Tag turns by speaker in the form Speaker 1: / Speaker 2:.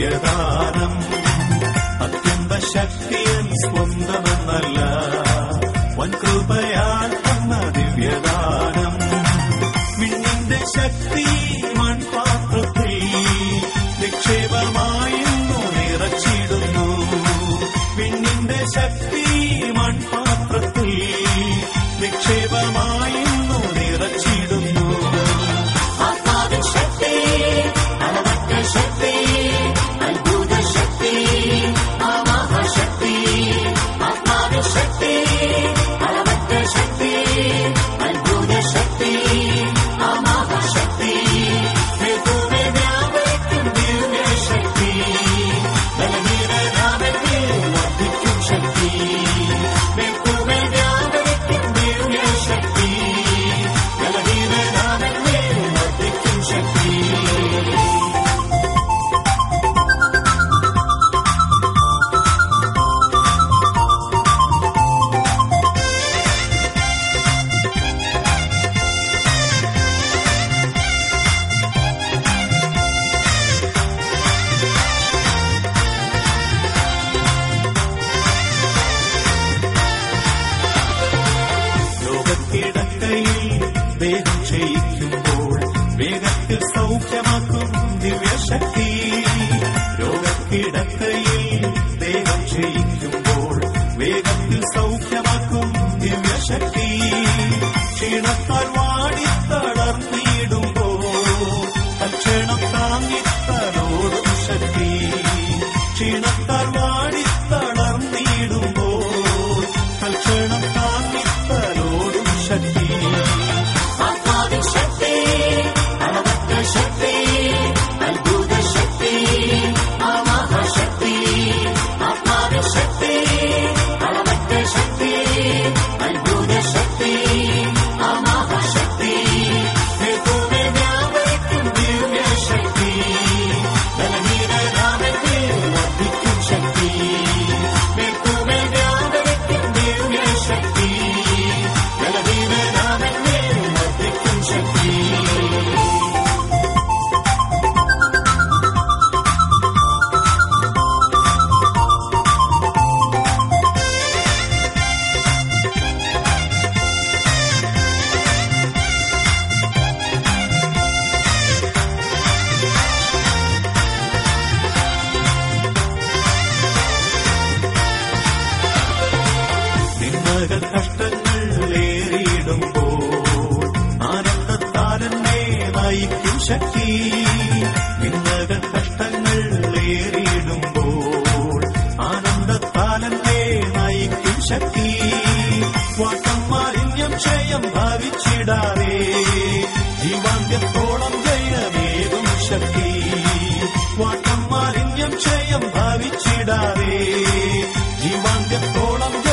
Speaker 1: ദിവ്യദാനം അത്യന്ത ശക്തിയൻ സ്വന്തമെന്നല്ല വൻകൃപയാൽ തന്ന ദിവ്യദാനം മിന്നിന്റെ ശക്തി മൺപാത്രത്തിൽ നിക്ഷേപമായിരുന്നു നിറച്ചിടുന്നു മിന്നിന്റെ ശക്തി മൺപാത്രത്തിൽ നിക്ഷേപമായിരുന്നു നിറച്ചിടുന്നു
Speaker 2: ആത്മാവിൻ ശക്തി അളവറ്റ ശക്തി അത്ഭുത ശക്തി ആ മഹാശക്തി ആത്മാവിൻ ശക്തി അളവറ്റ ശക്തി അത്ഭുത ശക്തി ആ മഹാശക്തി ഹേതുവെ വ്യാപരിക്കും ദിവ്യശക്തി ബലഹീനരാമന്റെ വർദ്ധിക്കും ശക്തി ഹേതുവെ വ്യാപരിക്കും ദിവ്യശക്തി ബലഹീനരാമന്റെ വർദ്ധിക്കും ശക്തി
Speaker 1: രോഗക്കിടക്കയിൽ ദേഹം ക്ഷയിക്കുമ്പോൾ വേഗത്തിൽ സൗഖ്യമാക്കും ദിവ്യശക്തി രോഗക്കിടക്കയിൽ ദേഹം ക്ഷയിക്കുമ്പോൾ വേഗത്തിൽ സൗഖ്യമാക്കും ദിവ്യശക്തി ക്ഷീണത്താൽ വാടിത്തളർന്നിടുമ്പോൾ തൽക്ഷണം താങ്ങിത്തലോടും ശക്തി ക്ഷീണത്താൽ വാടിത്തളർന്നിടുമ്പോൾ തൽക്ഷണം താങ്ങിത്തലോടും ശക്തി
Speaker 2: ആത്മാവിൻ ശക്തി അളവറ്റ ശക്തി അത്ഭുത ശക്തി ആ മഹാശക്തി ആത്മാവിൻ ശക്തി അളവറ്റ ശക്തി അത്ഭുത ശക്തി ആ മഹാശക്തി ഹേതുവെ വ്യാപരിക്കും ദിവ്യശക്തി ബലഹീനരാമന്റെ വർദ്ധിക്കും ശക്തി ഹേതുവെ വ്യാപരിക്കും ദിവ്യശക്തി ബലഹീനരാമന്റെ വർദ്ധിക്കും ശക്തി
Speaker 1: നിന്നകൾ കഷ്ടങ്ങൾ ഏറിയിടുമ്പോൾ ആനന്ദത്താലെന്നെ നയിക്കും ശക്തി നിന്നകൾ കഷ്ടങ്ങൾ ഏറിയിടുമ്പോൾ ആനന്ദത്താലെന്നെ നയിക്കും ശക്തി വാട്ടം മാലിന്യം ക്ഷയം ഭാവിച്ചിടാതെ ജീവാന്ത്യത്തോളം ജയമേകും ശക്തി വാട്ടം മാലിന്യം ക്ഷയം ഭാവിച്ചിടാതെ ജീവാന്ത്യത്തോളം